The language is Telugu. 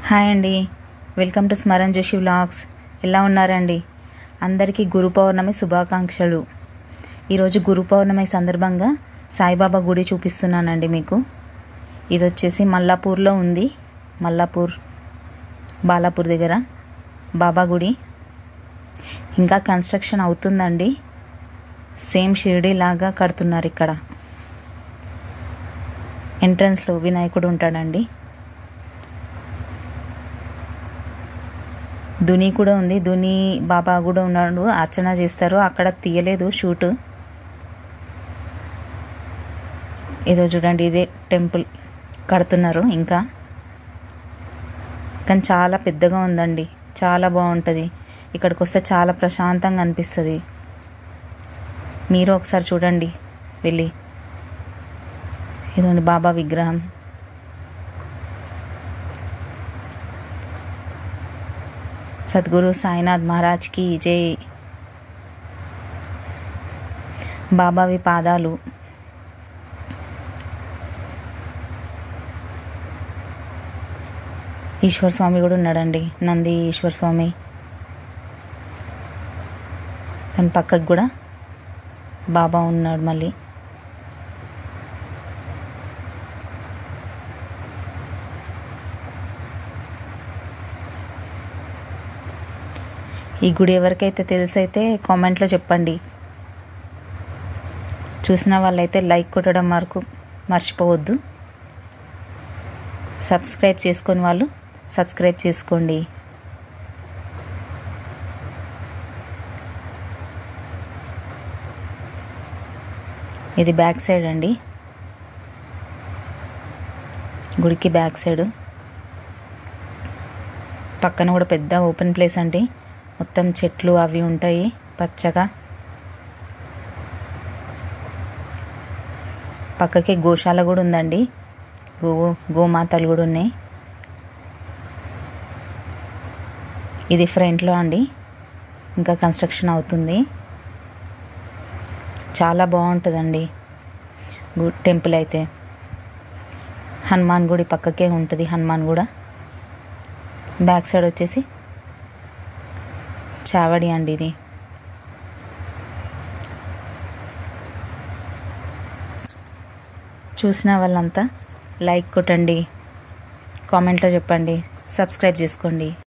హాయ్ అండి welcome to Smaran Joshi vlogs ఎలా ఉన్నారండి అందరికీ గురు పౌర్ణమి శుభాకాంక్షలు ఈరోజు గురు పౌర్ణమి సందర్భంగా సాయిబాబా గుడి చూపిస్తున్నానండి మీకు ఇది వచ్చేసి మల్లాపూర్లో ఉంది మల్లాపూర్ బాలాపూర్ దగ్గర బాబా గుడి ఇంకా కన్స్ట్రక్షన్ అవుతుందండి సేమ్ షిరిడి లాగా కడుతున్నారు ఇక్కడ ఎంట్రన్స్లో వినాయకుడు ఉంటాడండి దుని కూడా ఉంది దుని బాబా కూడా ఉన్నాడు అర్చన చేస్తారు అక్కడ తీయలేదు షూట్ ఏదో చూడండి ఇదే టెంపుల్ కడుతున్నారు ఇంకా కానీ చాలా పెద్దగా ఉందండి చాలా బాగుంటుంది ఇక్కడికి వస్తే చాలా ప్రశాంతంగా అనిపిస్తుంది మీరు ఒకసారి చూడండి వెళ్ళి ఇదండి బాబా విగ్రహం సద్గురు సాయినాథ్ మహారాజ్కి జై బాబావి పాదాలు ఈశ్వర్ స్వామి కూడా ఉన్నాడండి నంది ఈశ్వర్ స్వామి దాని పక్కకు కూడా బాబా ఉన్నాడు మళ్ళీ ఈ గుడి ఎవరికైతే తెలుసైతే కామెంట్లో చెప్పండి చూసిన వాళ్ళైతే లైక్ కొట్టడం వరకు మర్చిపోవద్దు సబ్స్క్రైబ్ చేసుకొని వాళ్ళు సబ్స్క్రైబ్ చేసుకోండి ఇది బ్యాక్ సైడ్ అండి గుడికి బ్యాక్ సైడ్ పక్కన కూడా పెద్ద ఓపెన్ ప్లేస్ అండి మొత్తం చెట్లు అవి ఉంటాయి పచ్చగా పక్కకి గోశాల కూడా ఉందండి గో గోమాతలు కూడా ఉన్నాయి ఇది ఫ్రంట్లో అండి ఇంకా కన్స్ట్రక్షన్ అవుతుంది చాలా బాగుంటుందండి టెంపుల్ అయితే హనుమాన్ గుడి పక్కకే ఉంటుంది హనుమాన్ కూడా బ్యాక్ సైడ్ వచ్చేసి చావడి అండి ఇది చూసిన వాళ్ళంతా లైక్ కొట్టండి కామెంట్లో చెప్పండి సబ్స్క్రైబ్ చేసుకోండి